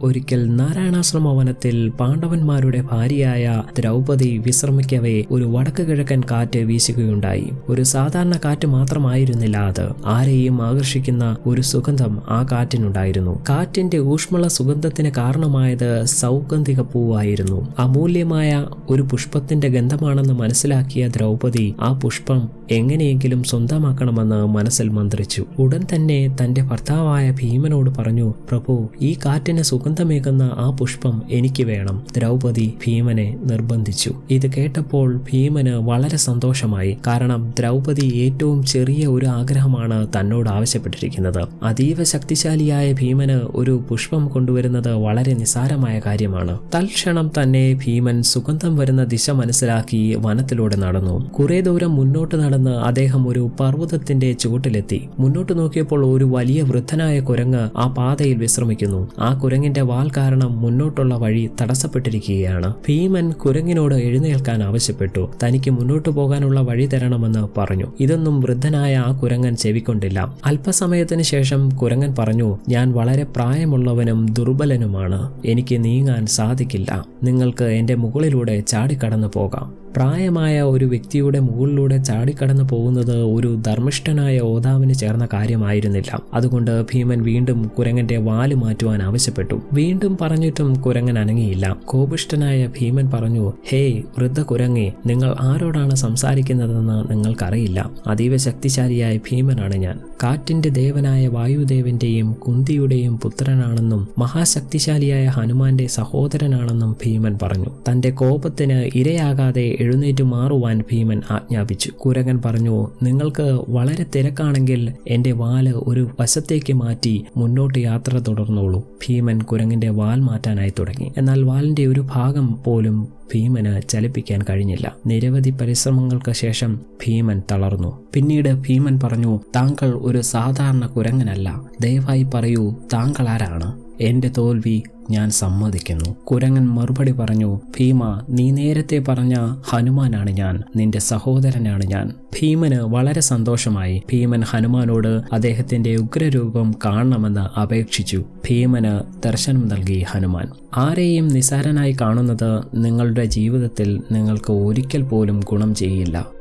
ഒരിക്കൽ നാരായണാശ്രമ വനത്തിൽ പാണ്ഡവന്മാരുടെ ഭാര്യയായ ദ്രൗപദി വിശ്രമിക്കവേ ഒരു വടക്ക് കിഴക്കൻ കാറ്റ് വീശുകയുണ്ടായി ഒരു സാധാരണ കാറ്റ് മാത്രമായിരുന്നില്ല അത് ആരെയും ആകർഷിക്കുന്ന ഒരു സുഗന്ധം ആ കാറ്റിനുണ്ടായിരുന്നു കാറ്റിന്റെ ഊഷ്മള സുഗന്ധത്തിന് കാരണമായത് സൗഗന്ധിക പൂവായിരുന്നു അമൂല്യമായ ഒരു പുഷ്പത്തിന്റെ ഗന്ധമാണെന്ന് മനസ്സിലാക്കിയ ദ്രൗപദി ആ പുഷ്പം എങ്ങനെയെങ്കിലും സ്വന്തമാക്കണമെന്ന് മനസ്സിൽ മന്ത്രിച്ചു ഉടൻ തന്നെ തന്റെ ഭർത്താവായ ഭീമനോട് പറഞ്ഞു പ്രഭു ഈ കാറ്റിന് സുഗന്ധമേകുന്ന ആ പുഷ്പം എനിക്ക് വേണം ദ്രൗപദി ഭീമനെ നിർബന്ധിച്ചു ഇത് കേട്ടപ്പോൾ ഭീമന് വളരെ സന്തോഷമായി കാരണം ദ്രൗപദി ഏറ്റവും ചെറിയ ഒരു ആഗ്രഹമാണ് തന്നോട് ആവശ്യപ്പെട്ടിരിക്കുന്നത് അതീവ ശക്തിശാലിയായ ഭീമന് ഒരു പുഷ്പം കൊണ്ടുവരുന്നത് വളരെ നിസാരമായ കാര്യമാണ് തൽക്ഷണം തന്നെ ഭീമൻ സുഗന്ധം വരുന്ന ദിശ മനസ്സിലാക്കി വനത്തിലൂടെ നടന്നു കുറെ ദൂരം മുന്നോട്ട് നടന്ന് അദ്ദേഹം ഒരു പർവ്വതത്തിന്റെ ചുവട്ടിലെത്തി മുന്നോട്ട് നോക്കിയപ്പോൾ ഒരു വലിയ വൃദ്ധനായ കുരങ്ങ് ആ പാതയിൽ വിശ്രമിക്കുന്നു ആ കുരങ്ങിന്റെ വാൽ കാരണം മുന്നോട്ടുള്ള വഴി തടസ്സപ്പെട്ടിരിക്കുകയാണ് ഭീമൻ കുരങ്ങിനോട് എഴുന്നേൽക്കാൻ ആവശ്യപ്പെട്ടു തനിക്ക് മുന്നോട്ട് പോകാനുള്ള വഴി തരണമെന്ന് പറഞ്ഞു ഇതൊന്നും വൃദ്ധനായ ആ കുരങ്ങൻ ചെവിക്കൊണ്ടില്ല അല്പസമയത്തിന് ശേഷം കുരങ്ങൻ പറഞ്ഞു ഞാൻ വളരെ പ്രായമുള്ളവനും ദുർബലനുമാണ് എനിക്ക് നീങ്ങാൻ സാധിക്കില്ല നിങ്ങൾക്ക് എന്റെ മുകളിലൂടെ ചാടിക്കടന്നു പോകാം പ്രായമായ ഒരു വ്യക്തിയുടെ മുകളിലൂടെ ചാടിക്കടന്നു പോകുന്നത് ഒരു ധർമ്മിഷ്ഠനായ ഓതാവിന് ചേർന്ന കാര്യമായിരുന്നില്ല അതുകൊണ്ട് ഭീമൻ വീണ്ടും കുരങ്ങന്റെ വാല് മാറ്റുവാൻ ആവശ്യപ്പെട്ടു വീണ്ടും പറഞ്ഞിട്ടും കുരങ്ങൻ അനങ്ങിയില്ല കോപിഷ്ഠനായ ഭീമൻ പറഞ്ഞു ഹേയ് വൃദ്ധ കുരങ്ങെ നിങ്ങൾ ആരോടാണ് സംസാരിക്കുന്നതെന്ന് നിങ്ങൾക്കറിയില്ല അതീവ ശക്തിശാലിയായ ഭീമനാണ് ഞാൻ കാറ്റിന്റെ ദേവനായ വായുദേവന്റെയും കുന്തിയുടെയും പുത്രനാണെന്നും മഹാശക്തിശാലിയായ ഹനുമാന്റെ സഹോദരനാണെന്നും ഭീമൻ പറഞ്ഞു തന്റെ കോപത്തിന് ഇരയാകാതെ എഴുന്നേറ്റ് മാറുവാൻ ഭീമൻ ആജ്ഞാപിച്ചു കുരങ്ങൻ പറഞ്ഞു നിങ്ങൾക്ക് വളരെ തിരക്കാണെങ്കിൽ എന്റെ വാല് ഒരു വശത്തേക്ക് മാറ്റി മുന്നോട്ട് യാത്ര തുടർന്നോളൂ ഭീമൻ കുരങ്ങിന്റെ വാൽ മാറ്റാനായി തുടങ്ങി എന്നാൽ വാലിന്റെ ഒരു ഭാഗം പോലും ഭീമന് ചലിപ്പിക്കാൻ കഴിഞ്ഞില്ല നിരവധി പരിശ്രമങ്ങൾക്ക് ശേഷം ഭീമൻ തളർന്നു പിന്നീട് ഭീമൻ പറഞ്ഞു താങ്കൾ ഒരു സാധാരണ കുരങ്ങനല്ല ദയവായി പറയൂ താങ്കൾ ആരാണ് എന്റെ തോൽവി ഞാൻ സമ്മതിക്കുന്നു കുരങ്ങൻ മറുപടി പറഞ്ഞു ഭീമ നീ നേരത്തെ പറഞ്ഞ ഹനുമാനാണ് ഞാൻ നിന്റെ സഹോദരനാണ് ഞാൻ ഭീമന് വളരെ സന്തോഷമായി ഭീമൻ ഹനുമാനോട് അദ്ദേഹത്തിന്റെ ഉഗ്രരൂപം കാണണമെന്ന് അപേക്ഷിച്ചു ഭീമന് ദർശനം നൽകി ഹനുമാൻ ആരെയും നിസാരനായി കാണുന്നത് നിങ്ങളുടെ ജീവിതത്തിൽ നിങ്ങൾക്ക് ഒരിക്കൽ പോലും ഗുണം ചെയ്യില്ല